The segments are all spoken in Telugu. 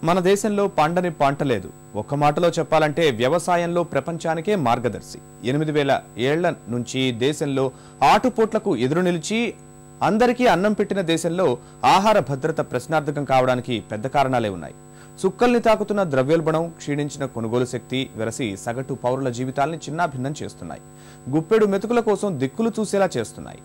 మన దేశంలో పండని పంట లేదు ఒక్క మాటలో చెప్పాలంటే వ్యవసాయంలో ప్రపంచానికే మార్గదర్శి ఎనిమిది వేల ఏళ్ల నుంచి దేశంలో ఆటుపోట్లకు ఎదురు నిలిచి అందరికీ అన్నం పెట్టిన దేశంలో ఆహార భద్రత ప్రశ్నార్థకం కావడానికి పెద్ద కారణాలే ఉన్నాయి చుక్కల్ని తాకుతున్న ద్రవ్యోల్బణం క్షీణించిన కొనుగోలు శక్తి వెరసి సగటు పౌరుల జీవితాల్ని చిన్నాభిన్నం చేస్తున్నాయి గుప్పెడు మెతుకుల కోసం దిక్కులు చూసేలా చేస్తున్నాయి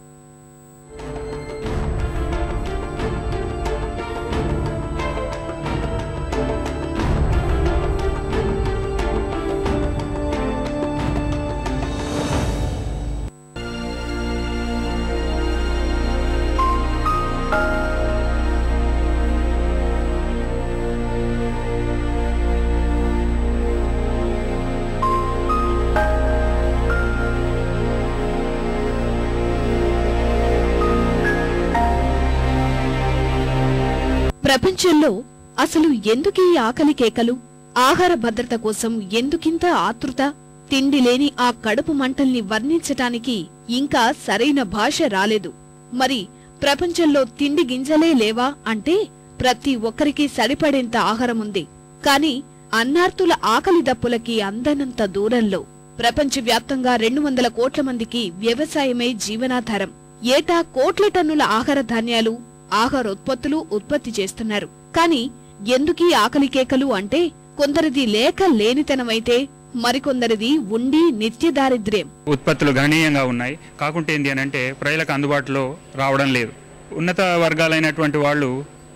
ప్రపంచంలో అసలు ఎందుకీ ఆకలి కేకలు ఆహార భద్రత కోసం ఎందుకింత ఆతృత తిండి లేని ఆ కడుపు మంటల్ని వర్ణించటానికి ఇంకా సరైన భాష రాలేదు మరి ప్రపంచంలో తిండి గింజలే లేవా అంటే ప్రతి ఒక్కరికి సరిపడేంత ఆహారం ఉంది కాని అన్నార్తుల ఆకలి దప్పులకి అందనంత దూరంలో ప్రపంచవ్యాప్తంగా రెండు వందల కోట్ల మందికి వ్యవసాయమే జీవనాధారం ఏటా కోట్ల టన్నుల ఆహార ధాన్యాలు ఆహారోత్పత్తులు ఉత్పత్తి చేస్తున్నారు కాని ఎందుకీ ఆకలి కేకలు అంటే కొందరిది లేక లేనితనమైతే మరికొందరిది ఉండి నిత్య దారిద్ర్యం ఉత్పత్తులు గణనీయంగా ఉన్నాయి కాకుంటే ఏంటి అని అంటే ప్రజలకు అందుబాటులో రావడం లేదు ఉన్నత వర్గాలైనటువంటి వాళ్ళు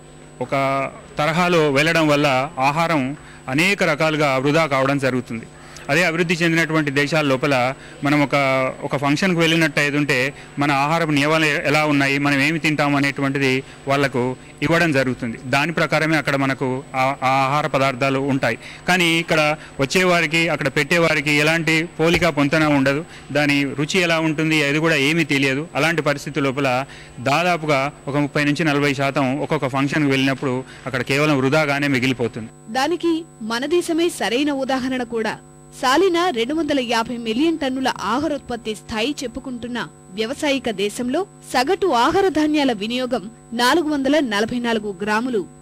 ఒక తరహాలో వెళ్ళడం వల్ల ఆహారం అనేక రకాలుగా వృధా కావడం జరుగుతుంది అదే అభివృద్ధి చెందినటువంటి దేశాల లోపల మనం ఒక ఒక ఫంక్షన్కి వెళ్ళినట్టు అయితే ఉంటే మన ఆహారపు నియమాలు ఎలా ఉన్నాయి మనం ఏమి తింటాం అనేటువంటిది వాళ్ళకు ఇవ్వడం జరుగుతుంది దాని ప్రకారమే అక్కడ మనకు ఆ ఆ ఆహార పదార్థాలు ఉంటాయి కానీ ఇక్కడ వచ్చేవారికి అక్కడ పెట్టేవారికి ఎలాంటి పోలిక పొంతన ఉండదు దాని రుచి ఎలా ఉంటుంది అది కూడా ఏమీ తెలియదు అలాంటి పరిస్థితి లోపల దాదాపుగా ఒక ముప్పై నుంచి నలభై శాతం ఒక్కొక్క ఫంక్షన్కి వెళ్ళినప్పుడు అక్కడ కేవలం వృధాగానే మిగిలిపోతుంది దానికి మన దేశమే సరైన ఉదాహరణ కూడా సాలిన రెండు వందల యాభై మిలియన్ టన్నుల ఆహారోత్పత్తి స్థాయి చెప్పుకుంటున్న వ్యవసాయిక దేశంలో సగటు ఆహార ధాన్యాల వినియోగం నాలుగు వందల నలభై నాలుగు గ్రాములు